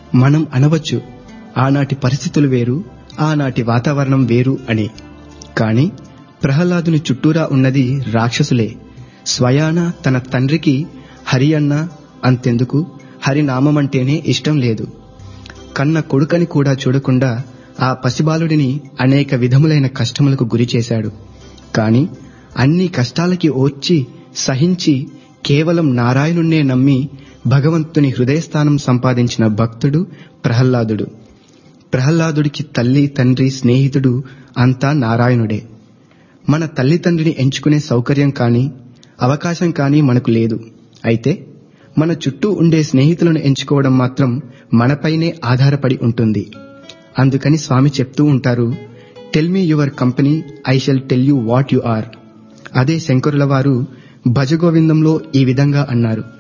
మనం అనవచ్చు ఆనాటి పరిస్థితులు వేరు ఆనాటి వాతావరణం వేరు అని కాని ప్రహ్లాదుని చుట్టూరా ఉన్నది రాక్షసులే స్వయాన తన తండ్రికి హరి అన్న అంతెందుకు హరినామమంటేనే ఇష్టం లేదు కన్న కొడుకని కూడా చూడకుండా ఆ పసిబాలుడిని అనేక విధములైన కష్టములకు గురి చేశాడు కాని అన్ని కష్టాలకి ఓర్చి సహించి కేవలం నారాయణుణ్ణే నమ్మి భగవంతుని హృదయస్థానం సంపాదించిన భక్తుడు ప్రహ్లాదుడు ప్రహ్లాదుడికి తల్లి తండ్రి స్నేహితుడు అంతా నారాయణుడే మన తల్లిదండ్రిని ఎంచుకునే సౌకర్యం కానీ అవకాశం కానీ మనకు లేదు అయితే మన చుట్టూ ఉండే స్నేహితులను ఎంచుకోవడం మాత్రం మనపైనే ఆధారపడి ఉంటుంది అందుకని స్వామి చెప్తూ ఉంటారు tell me your company I shall tell you what you are అదే శంకరుల వారు భజగోవిందంలో ఈ విధంగా అన్నారు